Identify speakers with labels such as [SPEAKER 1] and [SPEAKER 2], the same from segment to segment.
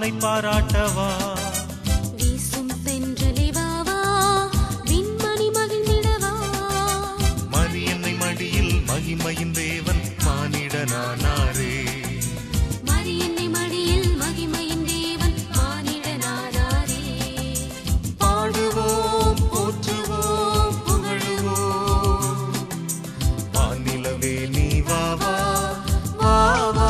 [SPEAKER 1] பாலனை பாராட்டவா
[SPEAKER 2] வீசும் தென்றலே வா வா விண்மணி மகிழ்ந்திடவா
[SPEAKER 1] மரியன்னை மடியில் மகிமையின் தேவன் மானிடனானாரே
[SPEAKER 2] மரியன்னை மடியில் மகிமையின் தேவன் மானிடனானாரே
[SPEAKER 1] பாடுவோம் போற்றுவோம் புகழுவோம் வானிலவே நீ வா வா வா வா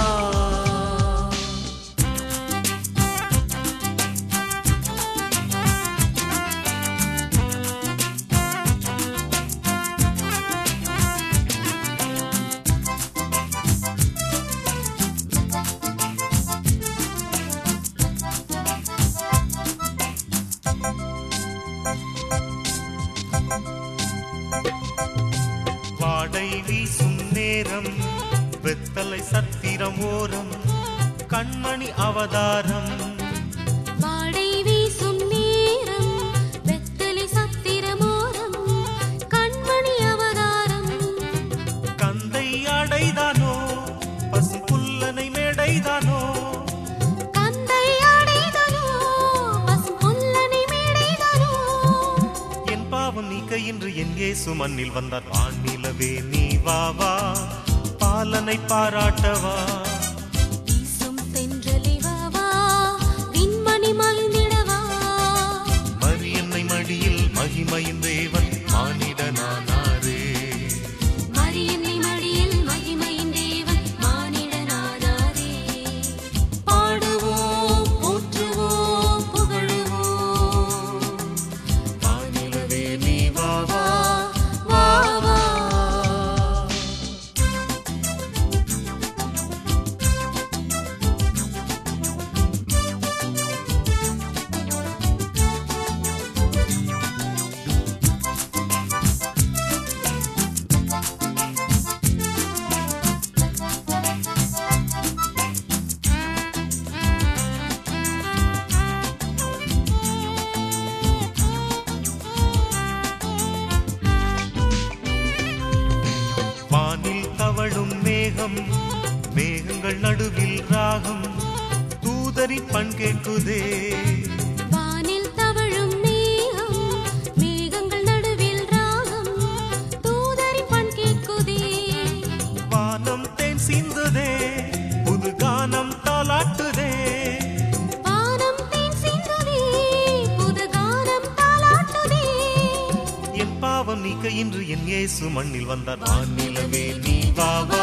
[SPEAKER 1] வாடை வீசும் நேரம் வெத்தலை சத்திரம் ஓரம் கண்மணி அவதாரம்
[SPEAKER 2] வாடை வீசும் நேரம் வெத்தலை சத்திரமோரம் கண்மணி அவதாரம்
[SPEAKER 1] கந்தை அடைதானோ பசு புல்லனை மேடைதானோ
[SPEAKER 2] கந்தை அடைதலோ பசும் புல்லனை மேடைதலோ
[SPEAKER 1] என் பாவம் நீக்க இன்று என் இயேசு மண்ணில் வந்தார் வானிலவே நீ வா வா பாலனை பாராட்டவா
[SPEAKER 2] வீசும் தென்றலே வா வா விண்மணி மகிழ்ந்திடவா
[SPEAKER 1] மரியன்னை மடியில் மகிமையின் தேவன் மானிடனானாரே
[SPEAKER 2] மரியன்னை மடியில் மகிமையின் தேவன் மானிடனானாரே பாடுவோம் போற்றுவோம் புகழுவோம்
[SPEAKER 1] வானிலவே நீ வா வா வா வா வானில் தவழும் மேகம் மேகங்கள் நடுவில் ராகம் தூதரி பண் கேட்குதே
[SPEAKER 2] வானில் தவழும் மேகம் மேகங்கள் நடுவில் ராகம் தூதரின் பண் கேட்குதே
[SPEAKER 1] வானம் தேன் சிந்துதே புது கானம் தாலாட்டுதே
[SPEAKER 2] வானம் தேன் சிந்துதே புது கானம் தாலாட்டுதே
[SPEAKER 1] என் பாவம் நீக்க இன்று என் இயேசு மண்ணில் வந்தார் வானிலவே நீ வா வா